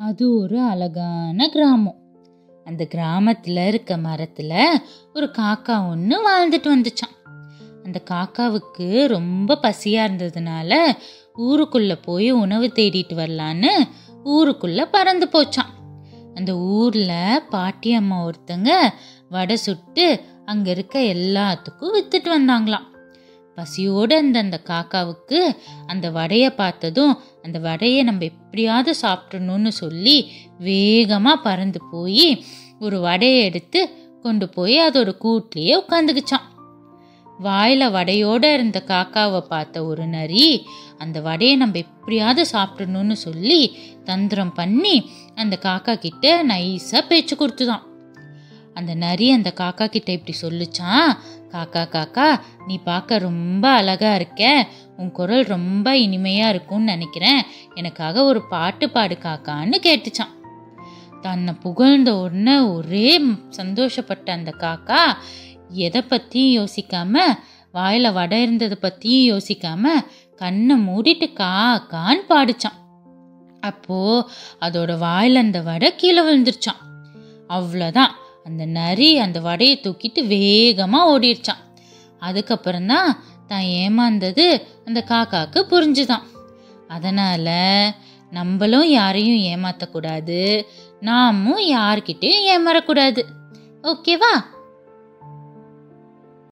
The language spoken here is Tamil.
அது ஒரு அழகான கிராமம் அந்த கிராமத்தில் இருக்க மரத்தில் ஒரு காக்கா ஒன்று வாழ்ந்துட்டு வந்துச்சான் அந்த காக்காவுக்கு ரொம்ப பசியாக இருந்ததுனால ஊருக்குள்ளே போய் உணவு தேடிட்டு வரலான்னு ஊருக்குள்ளே பறந்து போச்சான் அந்த ஊரில் பாட்டி அம்மா ஒருத்தங்க வடை சுட்டு அங்கே இருக்க எல்லாத்துக்கும் வித்துட்டு வந்தாங்களாம் பசியோடு இருந்த அந்த காக்காவுக்கு அந்த வடையை பார்த்ததும் அந்த வடையை நம்ம எப்படியாவது சாப்பிடணும்னு சொல்லி வேகமாக பறந்து போய் ஒரு வடையை எடுத்து கொண்டு போய் அதோட கூட்லேயே உட்காந்துக்குச்சான் வாயில வடையோட இருந்த காக்காவை பார்த்த ஒரு நரி அந்த வடையை நம்ம எப்படியாவது சாப்பிடணும்னு சொல்லி தந்திரம் பண்ணி அந்த காக்கா கிட்ட நைஸாக பேச்சு கொடுத்துதான் அந்த நரி அந்த காக்கா கிட்ட இப்படி சொல்லுச்சான் காக்கா காக்கா நீ பார்க்க ரொம்ப அழகா இருக்க உன் குரல் ரொம்ப இனிமையா இருக்கும்னு நினைக்கிறேன் எனக்காக ஒரு பாட்டு பாடு காக்கான்னு கேட்டுச்சான் தன்னை புகழ்ந்த உடனே ஒரே சந்தோஷப்பட்ட அந்த காக்கா எதை பற்றியும் யோசிக்காம வாயில வடை இருந்ததை பற்றியும் யோசிக்காம கண்ணை மூடிட்டு காக்கான்னு பாடிச்சான் அப்போ அதோட வாயில அந்த வடை கீழே விழுந்துருச்சான் அவ்வளோதான் அந்த நரி அந்த வடையை தூக்கிட்டு வேகமாக ஓடிடுச்சான் அதுக்கப்புறம்தான் தான் ஏமாந்தது அந்த காக்காவுக்கு புரிஞ்சுதான் அதனால் நம்மளும் யாரையும் ஏமாற்றக்கூடாது நாமும் யார்கிட்டயும் ஏமாறக்கூடாது ஓகேவா